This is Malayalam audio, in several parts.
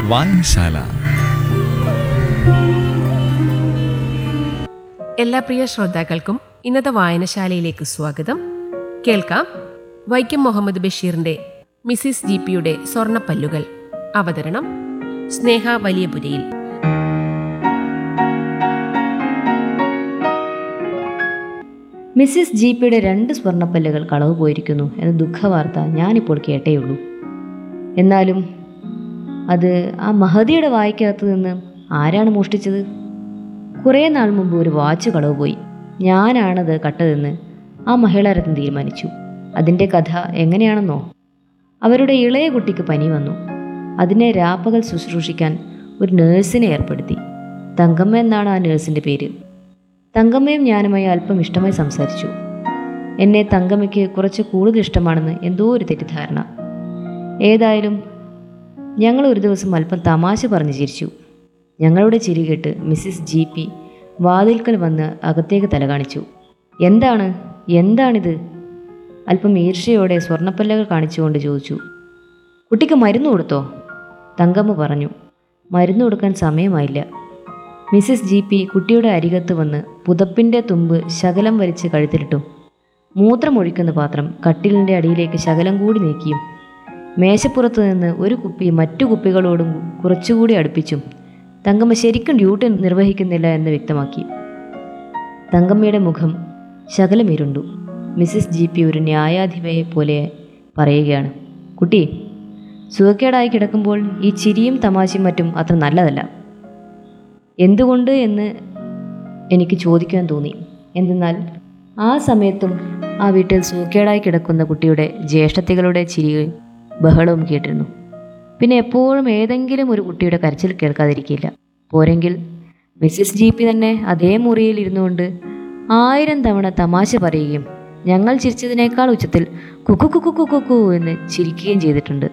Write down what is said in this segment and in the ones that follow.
വായനശാല എല്ലാ പ്രിയ ശ്രോതാക്കൾക്കും ഇന്നത്തെ വായനശാലയിലേക്ക് സ്വാഗതം കേൾക്കാം വൈക്കം മുഹമ്മദ് ബഷീറിന്റെ മിസിസ് ജി പിയുടെ സ്വർണ്ണപ്പല്ലുകൾ അവതരണം സ്നേഹ വലിയപുരയിൽ മിസ്സിസ് ജി പിയുടെ രണ്ട് സ്വർണ്ണപ്പല്ലുകൾ കളവ് പോയിരിക്കുന്നു എന്ന ദുഃഖവാർത്ത ഞാനിപ്പോൾ കേട്ടേയുള്ളൂ എന്നാലും അത് ആ മഹതിയുടെ വായിക്കകത്ത് നിന്ന് ആരാണ് മോഷ്ടിച്ചത് കുറേ നാൾ മുമ്പ് ഒരു വാച്ച് കളവ് പോയി ഞാനാണത് കട്ടതെന്ന് ആ മഹിളാരത്നം തീരുമാനിച്ചു അതിൻ്റെ കഥ എങ്ങനെയാണെന്നോ അവരുടെ ഇളയ കുട്ടിക്ക് പനി വന്നു അതിനെ രാപ്പകൽ ശുശ്രൂഷിക്കാൻ ഒരു നേഴ്സിനെ ഏർപ്പെടുത്തി തങ്കമ്മ എന്നാണ് ആ നേഴ്സിൻ്റെ പേര് തങ്കമ്മയും ഞാനുമായി അല്പം ഇഷ്ടമായി സംസാരിച്ചു എന്നെ തങ്കമ്മയ്ക്ക് കുറച്ച് കൂടുതൽ ഇഷ്ടമാണെന്ന് എന്തോ ഒരു തെറ്റിദ്ധാരണ ഏതായാലും ഞങ്ങൾ ഒരു ദിവസം അല്പം തമാശ പറഞ്ഞു ചിരിച്ചു ഞങ്ങളുടെ ചിരി കേട്ട് മിസ്സിസ് ജി പി വാതിൽക്കൽ വന്ന് അകത്തേക്ക് തല കാണിച്ചു എന്താണ് എന്താണിത് അല്പം ഈർഷ്യയോടെ സ്വർണ്ണപ്പല്ലകൾ കാണിച്ചുകൊണ്ട് ചോദിച്ചു കുട്ടിക്ക് മരുന്ന് കൊടുത്തോ തങ്കമ്മ പറഞ്ഞു മരുന്ന് കൊടുക്കാൻ സമയമായില്ല മിസ്സിസ് ജി പി കുട്ടിയുടെ അരികത്ത് വന്ന് പുതപ്പിൻ്റെ തുമ്പ് ശകലം വലിച്ച് കഴുത്തിലിട്ടു മൂത്രമൊഴിക്കുന്ന പാത്രം കട്ടിലിൻ്റെ അടിയിലേക്ക് ശകലം കൂടി നീക്കിയും മേശപ്പുറത്ത് നിന്ന് ഒരു കുപ്പി മറ്റു കുപ്പികളോടും കുറച്ചുകൂടി അടുപ്പിച്ചും തങ്കമ്മ ശരിക്കും ഡ്യൂട്ടി നിർവഹിക്കുന്നില്ല എന്ന് വ്യക്തമാക്കി തങ്കമ്മയുടെ മുഖം ശകലം ഇരുണ്ടു മിസ്സിസ് ജി പി ഒരു ന്യായാധിപയെ പോലെ പറയുകയാണ് കുട്ടി സുഖക്കേടായി കിടക്കുമ്പോൾ ഈ ചിരിയും തമാശയും മറ്റും അത്ര നല്ലതല്ല എന്തുകൊണ്ട് എന്ന് എനിക്ക് ചോദിക്കാൻ തോന്നി എന്തെന്നാൽ ആ സമയത്തും ആ വീട്ടിൽ സൂക്കേടായി കിടക്കുന്ന കുട്ടിയുടെ ജ്യേഷ്ഠത്തികളുടെ ചിരിയും ബഹളവും കേട്ടിരുന്നു പിന്നെ എപ്പോഴും ഏതെങ്കിലും ഒരു കുട്ടിയുടെ കരച്ചിൽ കേൾക്കാതിരിക്കില്ല പോരെങ്കിൽ മിസ്സിസ് ജി പി തന്നെ അതേ മുറിയിൽ ഇരുന്നുകൊണ്ട് ആയിരം തവണ തമാശ പറയുകയും ഞങ്ങൾ ചിരിച്ചതിനേക്കാൾ ഉച്ചത്തിൽ കുക്കു കുക്കു കുക്കു കുക്കു എന്ന് ചിരിക്കുകയും ചെയ്തിട്ടുണ്ട്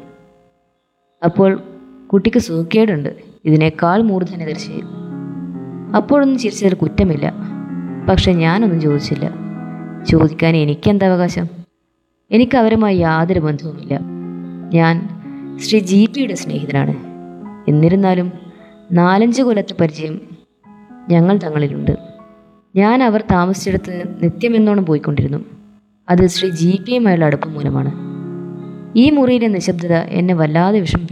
അപ്പോൾ കുട്ടിക്ക് സൂക്കേടുണ്ട് ഇതിനേക്കാൾ മൂർധന തീർച്ചയായും അപ്പോഴൊന്നും ചിരിച്ചതിൽ കുറ്റമില്ല പക്ഷെ ഞാനൊന്നും ചോദിച്ചില്ല ചോദിക്കാൻ എനിക്കെന്താ അവകാശം എനിക്ക് അവരുമായി യാതൊരു ബന്ധവുമില്ല ഞാൻ ശ്രീ ജി പിയുടെ സ്നേഹിതനാണ് എന്നിരുന്നാലും നാലഞ്ച് കൊല്ലത്തെ പരിചയം ഞങ്ങൾ തങ്ങളിലുണ്ട് ഞാൻ അവർ താമസിച്ചിടത്ത് നിത്യമെന്നോണം പോയിക്കൊണ്ടിരുന്നു അത് ശ്രീ ജി പിയുമായുള്ള അടുപ്പം മൂലമാണ് ഈ മുറിയിലെ നിശബ്ദത എന്നെ വല്ലാതെ വിഷമിപ്പിച്ചു